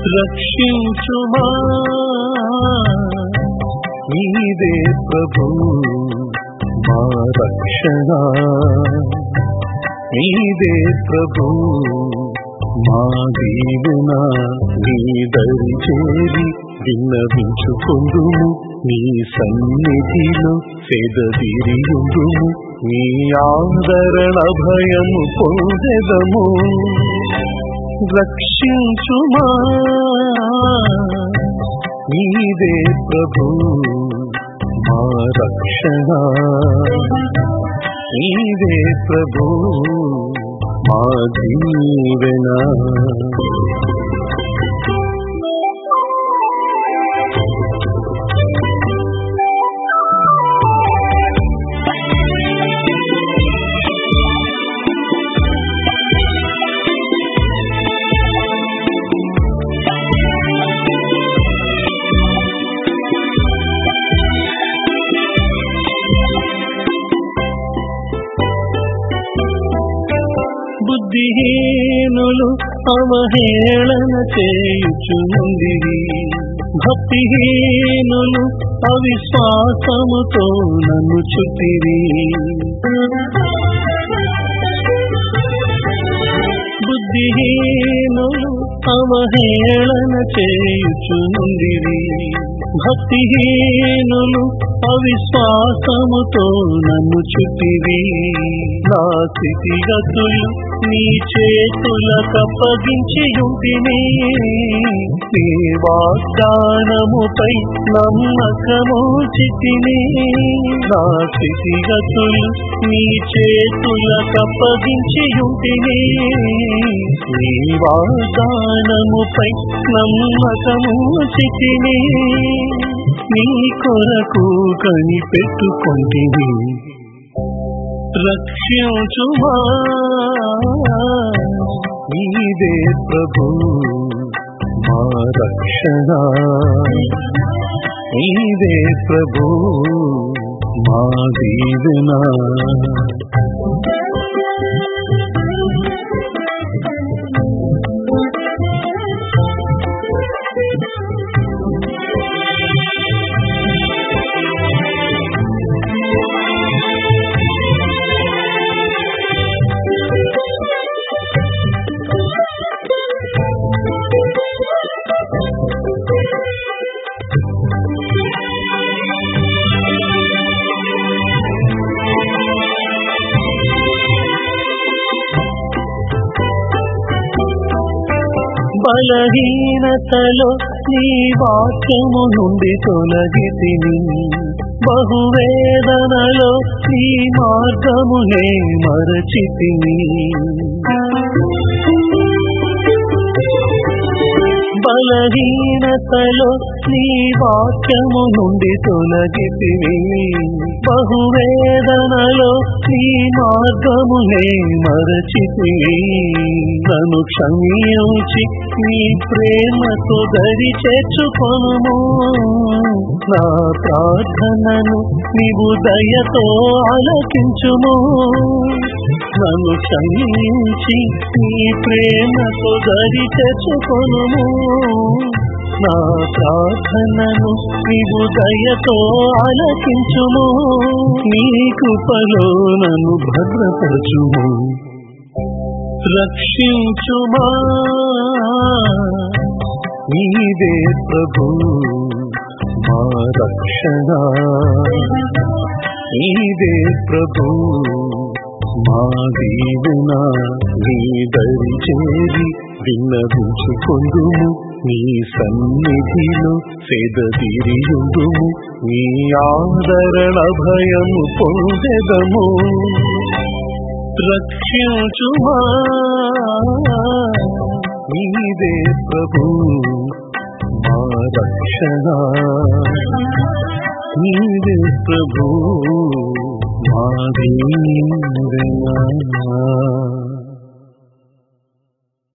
రక్షించుమా నీదే ప్రభు మా రక్షణ నీదే ప్రభు మా దీవెన నీ దరి చేరి విన్నవించుకొందుము నీ సన్నిధిలో సెదవిరియుందుము నీ ఆదరణ భయము పొందెదము రక్షించుమా నీదే ప్రభు మా రక్షణ నీదే ప్రభు మా దీవెన బుద్ధిహీనులు అవహేళన చేయుచుంది భక్తిహీనులు అవిశ్వాసముతో నన్ను చుట్టిరి బుద్ధిహీనులు అవహేళన చేయుచుందిరి భక్తిహీనులు అవిశ్వాసముతో నన్ను చుట్టిరి నా స్థితిగతులు నీ చేతులకప్పగించి ఉంటిని నీ వాగ్దానముపై నమ్మకము చితిని నా స్థితిగతులు నీ చేతులకప్పగించి ఉంటిని నీ వాగ్దానముపై నమ్మకము చితిని నీ కొరకు కనిపెట్టుకుంటిని రక్షించుమా నీదే ప్రభు మా రక్షణ నీదే ప్రభు మా దీవెన బలహీనతలో నీ వాక్యము నుండి తొలగితిని బహువేదనలో నీ మార్గమునే మరచితిని బలహీనతలో నీ వాక్యము నుండి తొలగితివి బహువేదనలో నీ మార్గమునే మరచితివి నన్ను క్షమించి నీ ప్రేమతో దరి చేర్చుకొనుము నా ప్రార్థనను నీవు దయతో ఆలకించుము నన్ను క్షమించి నీ ప్రేమతో దరి తెచ్చుకొనుము నా ప్రార్థనను నీవు దయతో ఆలకించుము నీ కృపలో నన్ను భద్రపరచుము రక్షించుమా నీదే ప్రభు మా రక్షణ నీదే ప్రభు మా దీవెన నీ దరి చేరి విన్నవించుకొందుము నీ సన్నిధిలో సెదవిరియుందుము నీ ఆదరణ భయము పొందెదము రక్షించుమా నీదే ప్రభు మా రక్షణ నీదే ప్రభు మా దీవెన